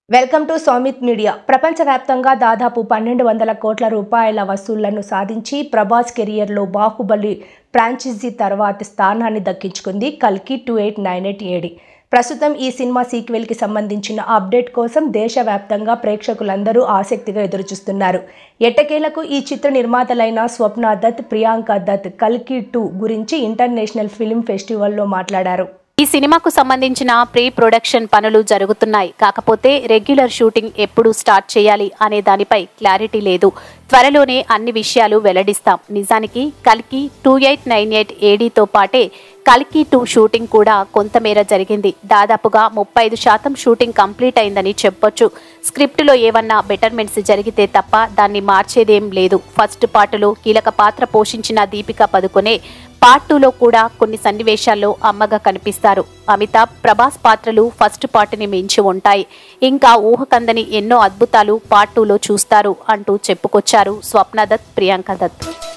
welcome to Soumith media ప్రపంచవ్యాప్తంగా దాదాపు పన్నెండు వందల కోట్ల రూపాయల వసూళ్లను సాధించి ప్రభాస్ కెరియర్లో బాహుబలి ఫ్రాంచైజీ తర్వాతి స్థానాన్ని దక్కించుకుంది కల్కి two eight nine eight AD ప్రస్తుతం ఈ సినిమా సీక్వెల్కి సంబంధించిన అప్డేట్ కోసం దేశవ్యాప్తంగా ప్రేక్షకులందరూ ఆసక్తిగా ఎదురుచూస్తున్నారు ఎట్టకేలకు ఈ చిత్ర నిర్మాతలైన స్వప్న దత్ ప్రియాంక దత్ కల్కి టూ గురించి ఇంటర్నేషనల్ ఫిల్మ్ ఫెస్టివల్లో మాట్లాడారు ఈ సినిమాకు సంబంధించిన ప్రీ ప్రొడక్షన్ పనులు జరుగుతున్నాయి కాకపోతే రెగ్యులర్ షూటింగ్ ఎప్పుడు స్టార్ట్ చేయాలి అనే దానిపై క్లారిటీ లేదు త్వరలోనే అన్ని విషయాలు వెల్లడిస్తాం నిజానికి కల్కి టూ ఎయిట్ నైన్ ఎయిట్ ఏడీతో పాటే కల్కి టూ షూటింగ్ కూడా కొంతమేర జరిగింది దాదాపుగా ముప్పై ఐదు శాతం షూటింగ్ కంప్లీట్ అయిందని చెప్పొచ్చు స్క్రిప్టులో ఏవన్నా బెటర్మెంట్స్ జరిగితే తప్ప దాన్ని మార్చేదేం లేదు ఫస్ట్ పార్టులో కీలక పాత్ర పోషించిన దీపిక పదుకొనే పార్ట్ టూలో కూడా కొన్ని సన్నివేశాల్లో అమ్మగా కనిపిస్తారు అమితాబ్ ప్రభాస్ పాత్రలు ఫస్ట్ పార్ట్ని మించి ఉంటాయి ఇంకా ఊహకందని ఎన్నో అద్భుతాలు పార్ట్ టూలో చూస్తారు అంటూ చెప్పుకొచ్చారు స్వప్న దత్ ప్రియాంక దత్